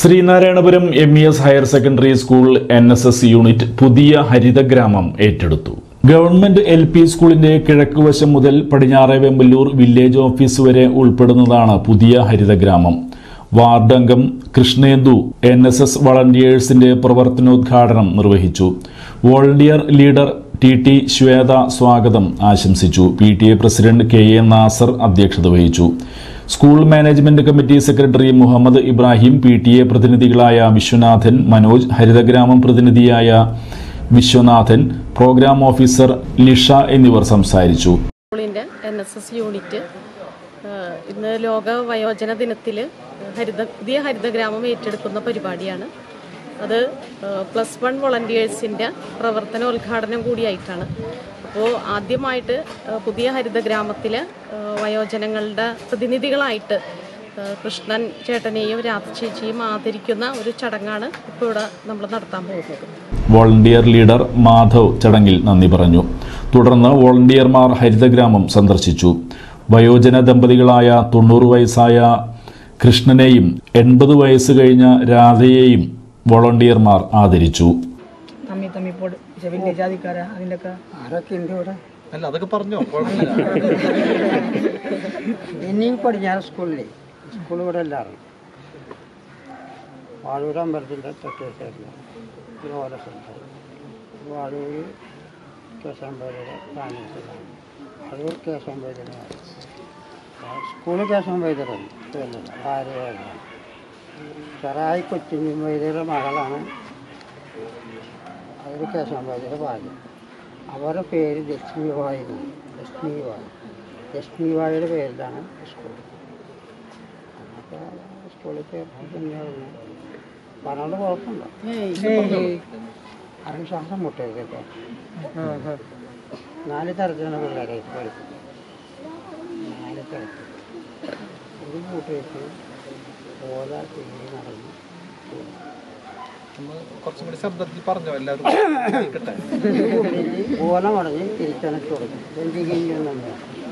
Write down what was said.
Sreenarayanapuram M E S higher secondary school N S S unit പുതിയ ഹരിതഗ്രാമം ഏറ്റെടുത്തു government L P സ്കൂളിന്റെ കിഴക്കുവശം മുതൽ പടിഞ്ഞാറെ വെമ്പല്ലൂർ വില്ലേജ് ഓഫീസ് വരെ ഉൾപ്പെടുന്നതാണ് പുതിയ ഹരിതഗ്രാമം വാർഡംഗം കൃഷ്ണേന്ദു എൻ എസ് എസ് വളണ്ടിയേഴ്സിന്റെ പ്രവർത്തനോദ്ഘാടനം നിർവഹിച്ചു volunteer leader T T Swetha സ്വാഗതം ആശംസിച്ചു P T A president K A Nasar അധ്യക്ഷത വഹിച്ചു school management committee secretary Muhammad Ibrahim P T A പ്രതിനിധികളായ വിശ്വനാഥൻ മനോജ് ഹരിതഗ്രാമം പ്രതിനിധിയായ വിശ്വനാഥൻ പ്രോഗ്രാം ഓഫീസർ ലിഷ എന്നിവർ സംസാരിച്ചു സ്കൂളിൻ്റെ എൻ എസ് എസ് യൂണിറ്റ് ഏഹ്, ഇന്ന് ലോക വയോജന ദിനത്തിൽ ഹരിത പുതിയ ഹരിതഗ്രാമം ഏറ്റെടുക്കുന്ന പരിപാടിയാണ് അത് ഏഹ്, പ്ലസ് വൺ വോളണ്ടിയേഴ്സിൻ്റെ പ്രവർത്തനോദ്ഘാടനം കൂടിയായിട്ടാണ് അപ്പോൾ ആദ്യമായിട്ട് ഏഹ്, പുതിയ ഹരിതഗ്രാമത്തിൽ വയോജനങ്ങളുടെ പ്രതിനിധികളായിട്ട് ഏഹ്, കൃഷ്ണൻ ചേട്ടനെയും രാധ ചേച്ചിയും ആദരിക്കുന്ന ഒരു ചടങ്ങാണ് ഇപ്പോൾ ഇവിടെ നമ്മൾ നടത്താൻ പോകുന്നത് വോളണ്ടിയർ ലീഡർ മാധവ് ചടങ്ങിൽ നന്ദി പറഞ്ഞു തുടർന്ന് വോളണ്ടിയർമാർ ഹരിതഗ്രാമം സന്ദർശിച്ചു വയോജന ദമ്പതികളായ തൊണ്ണൂറ് വയസ്സായ കൃഷ്ണനെയും എൺപത് വയസ്സ് കഴിഞ്ഞ രാധയെയും വോളണ്ടിയർമാർ ആദരിച്ചു തമ്മി തമ്മി പോട് ചെവിൻ്റെ ജാതിക്കാര അതിൻ്റെ ഒക്കെ ആരൊക്കെ ഉണ്ട് ഇവിടെ അല്ല അതൊക്കെ പറഞ്ഞോ കുഴപ്പമില്ല ഇനിയും പടിഞ്ഞാറ് സ്കൂളിലെ സ്കൂൾ ഇവിടെ എല്ലാവരും വാഴൂർ അമ്പലത്തിൻ്റെ തൊട്ടേ സൈഡിലാണ് ഒരു ഓല സ്ഥലത്ത് വാഴൂർ കേശവമ്പേരുടെ താമസിച്ചതാണ് വാഴൂർ കേശവമ്പേതനാണ് സ്കൂള് കേശവമ്പേതരാണ് ഇതല്ല ഭാര്യയാണ് ചെറായി കൊച്ചിഞ്ഞി വൈദ്യരുടെ മകളാണ് അതൊരു കേശവമ്പേതയുടെ ഭാര്യ അവരുടെ പേര് ലക്ഷ്മി വായിരുന്നു ലക്ഷ്മി വായ് ലക്ഷ്മി വായുടെ പേരിലാണ് സ്കൂൾ അതൊക്കെ സ്കൂളിൽ ചേർത്ത് തന്നെയാണ് പറഞ്ഞോണ്ട് കുഴപ്പമില്ല ആരും ശ്വാസം മുട്ടരുത് കേട്ടോ നാല് തരത്തിലാണ് പിള്ളേരെ പഠിക്കുന്നത് നാല് തരത്തിൽ ഒരു കൂട്ടുകെട്ട് ഓല തീരി നടന്നു ഒന്ന് കുറച്ചും കൂടി ശബ്ദത്തിൽ പറഞ്ഞോ എല്ലാവരും കേൾക്കട്ടെ ഓല മടഞ്ഞ് തിരിച്ചണച്ച് കൊടുക്കും രഞ്ജിക്കുന്നു